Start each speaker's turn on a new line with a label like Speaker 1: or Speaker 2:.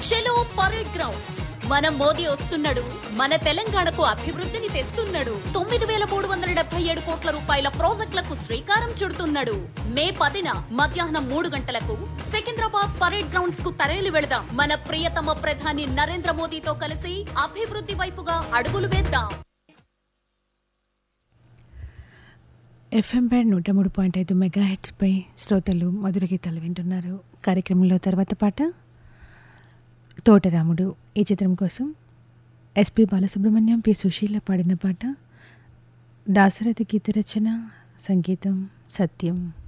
Speaker 1: చలో parade grounds మన మోదీ వస్తున్నాడు మన తెలంగాణకు అభివృద్ధిని తెస్తున్నాడు తొమ్మిది వేల మూడు వందల డెబ్బై ఏడు కోట్ల రూపాయల ప్రాజెక్టులకు శ్రీకారం చుడుతున్నాడు మే పదిన మధ్యాహ్నం మూడు గంటలకు సికింద్రాబాద్ పరేడ్ గ్రౌండ్స్ కు తరలి వెళదాం మన ప్రియతమ ప్రధాని నరేంద్ర మోదీతో కలిసి అభివృద్ధి వైపుగా అడుగులు వేద్దాం
Speaker 2: ఎఫ్ఎం బ్యాండ్ నూట మూడు పాయింట్ ఐదు మెగా హెడ్స్పై శ్రోతలు మధుర గీతాలు వింటున్నారు కార్యక్రమంలో తర్వాత పాట తోటరాముడు ఈ చిత్రం కోసం ఎస్పి బాలసుబ్రహ్మణ్యం పి సుశీల పాడిన పాట దాశరథి గీత రచన సంగీతం సత్యం